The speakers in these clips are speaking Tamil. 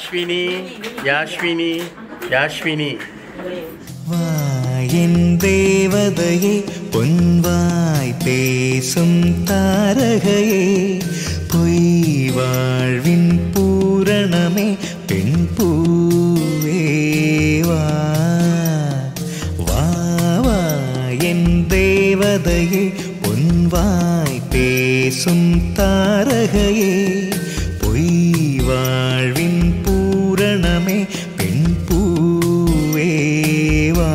யாஷ்வினி யாஷ்வினி யாஷ்வினி வாயின் தேவதையே பொன்வாய் பேசும் தாரகையே பொய் வாழ்வின் பூரணமே பெண் பூவே வா வா வா என் தேவதையே பொன்வாய் பேசும் தாரகையே பொய் வாழ்வின் பூரணமே பெண் பூவே வா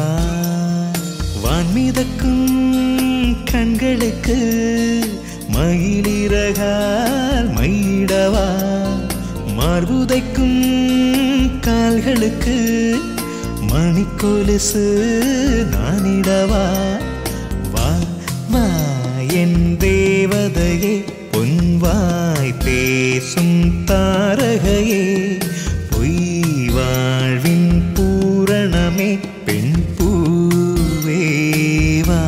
வான்மிதக்கும் கண்களுக்கு மயிலிறகால் மயிடவா மார்புதைக்கும் கால்களுக்கு மணிக்கொலுசு நானிடவா வா வா என் தேவதையே பொன்வாய் பேசும் தாரகையே பொய் வாழ்வின் பூரணமே பெண் பூவே வா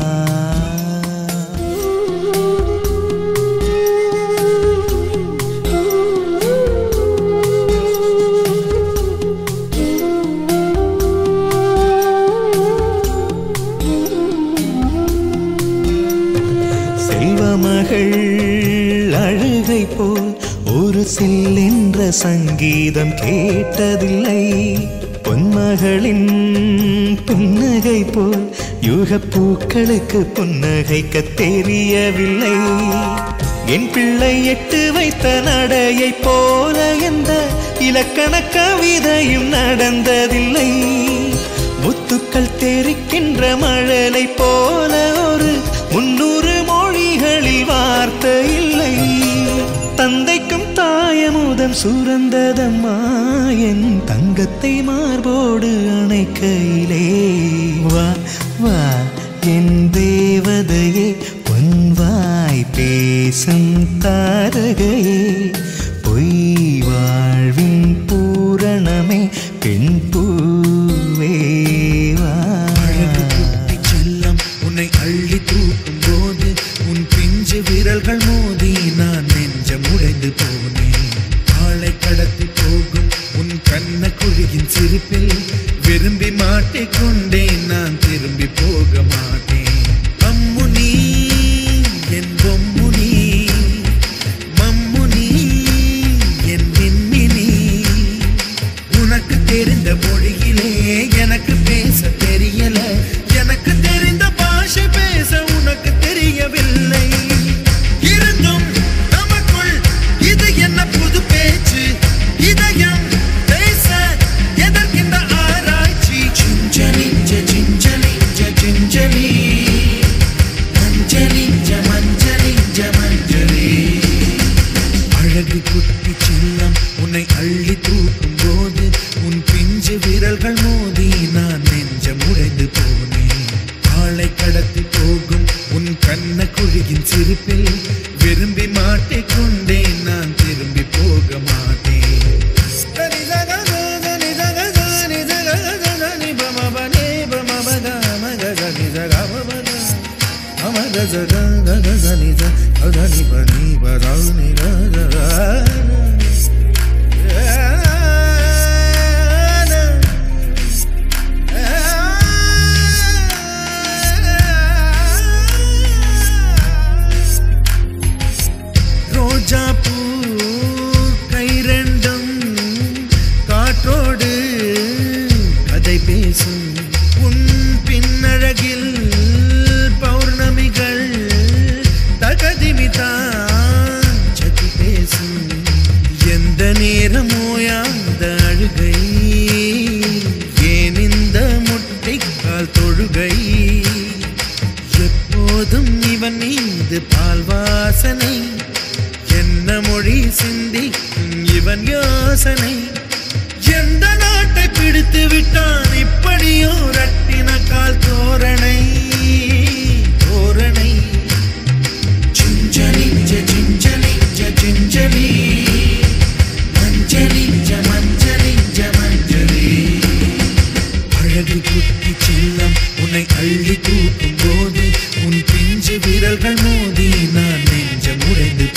செல்வமகள் அழுகை போல் ஒரு சில்லென்ற சங்கீதம் கேட்டதில்லை பொன்மகளின் புன்னகை போல் யுகப் பூக்களுக்கு புன்னகைக்க தெரியவில்லை என் பிள்ளை எட்டு வைத்த நடையைப் போல எந்த இலக்கண கவிதையும் நடந்ததில்லை முத்துக்கள் தெரிக்கின்ற மழலை போல ஒரு முன்னூறு மொழிகளில் வார்த்தை இல்லை தந்தைக்கும் தாயமுதம் சுரந்ததம்மா என் தங்கத்தை மார்போடு அணைக்கையிலே வா வா என் தேவதையே பொன்வாய் பேசும் தாரகையே பொய் வாழ்வின் பூரணமே பெண் பூவே வா அழகு குட்டி செல்லம் உன்னை அள்ளி தூக்கும் போது உன் பிஞ்சு விரல்கள் மோதி நான் நெஞ்சம் உடைந்து போனேன் ஆளை கடத்தி போகும் உன் கண்ண குழியின் சிரிப்பில் விரும்பி மாட்டிக்கொண்டேன் நான் திரும்பி போக மாட்டேன் அம்முனி என் பொம்முனி மம்முனி என் மின்மினி உனக்கு தெரிந்த மொழியிலே எனக்கு பேச தெரியல எனக்கு தெரிந்த பாஷை பேச உனக்கு தெரியவில்லை இருந்தும் நமக்குள் இது என்ன புது பேச்சு இதயம் பேச எதற்கின்ற ஆராய்ச்சி சிஞ்சலிஞ்ச சிஞ்சலிஞ்ச சிஞ்சலி மஞ்சளிஞ்ச மஞ்சளிஞ்ச மஞ்சளி அழகு குட்டி செல்லம் உன்னை அள்ளி தூக்கும் போது உன் பிஞ்சு விரல்கள் மோதி நான் நெஞ்சம் உடைந்து போனேன் ஆளை கடத்தி போகும் உன் கண்ண குழியின் சிரிப்பில் விரும்பி மாட்டிக்கொண்டேன் நான் திரும்பி போக மாட்டேன் ரோஜா பூ கை ரெண்டும் காற்றோடு கதை பேசும் உன் பின்னழகில் பௌர்ணமிகள் தகதிமிதான் சதி பேசும் எந்த நேரமோ யாந்த அழுகை ஏன் இந்த முட்டைக்கால் தொழுகை எப்போதும் இவன் மீது பால் வாசனை என்ன மொழி சிந்தி இவன் யோசனை எந்த நாட்டை பிடித்து விட்டான் இப்படியோ ரட்டின கால் தோரணை தோரணை சிஞ்சலிஞ்ச சிஞ்சலிஞ்ச சிஞ்சலி மஞ்சளிஞ்ச மஞ்சளிஞ்ச மஞ்சளி அழகு குட்டி செல்லம் உன்னை அள்ளி தூக்கும் போது உன் பிஞ்சு விரல்கள் மோதி நான் நெஞ்சம் உடைந்து